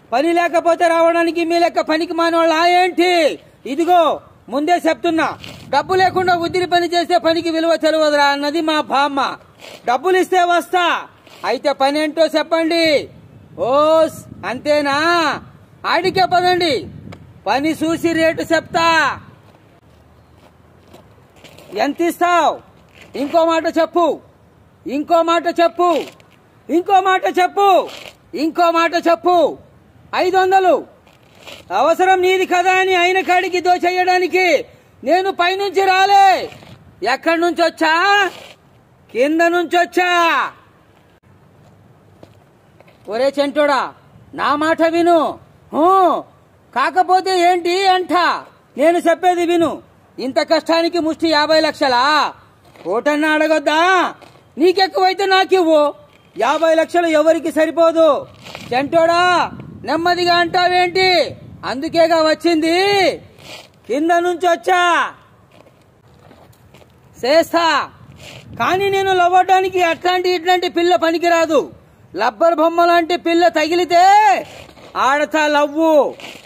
పని లేకపోతే రావడానికి మీ లెక్క పనికి మానవాళ్ళ ఏంటి ఇదిగో ముందే చెప్తున్నా డబ్బు లేకుండా ఉద్దిరి పని చేస్తే పనికి విలువ తెలియదురా అన్నది మా బామ్మ డబ్బులు ఇస్తే వస్తా అయితే పని ఏంటో చెప్పండి ఓస్ అంతేనా ఆడికే పదండి పని చూసి రేటు చెప్తా ఎంత ఇస్తావు ఇంకో మాట చెప్పు ఇంకో మాట చెప్పు ఇంకో మాట చెప్పు ఇంకో మాట చెప్పు ఐదు వందలు అవసరం నీది కదా అని అయిన కాడికి దోచేయడానికి నేను పైనుంచి రాలే ఎక్కడి నుంచి వచ్చా కింద నుంచి వచ్చా ఒరే చెంటోడా నా మాట విను హూ, కాకపోతే ఏంటి అంట నేను చెప్పేది విను ఇంత కష్టానికి ముష్టి యాభై లక్షలా ఓటన్నా అడగొద్దా నీకెక్కువైతే నాకివ్వు యాభై లక్షలు ఎవరికి సరిపోదు చెంటోడా నెమ్మదిగా అంటావేంటి అందుకేగా వచ్చింది కింద నుంచి వచ్చా చేస్తా కానీ నేను లవ్వటానికి అట్లాంటి ఇట్లాంటి పిల్ల పనికిరాదు లబ్బర్ బొమ్మ లాంటి పిల్ల తగిలితే ఆడతా లవ్వు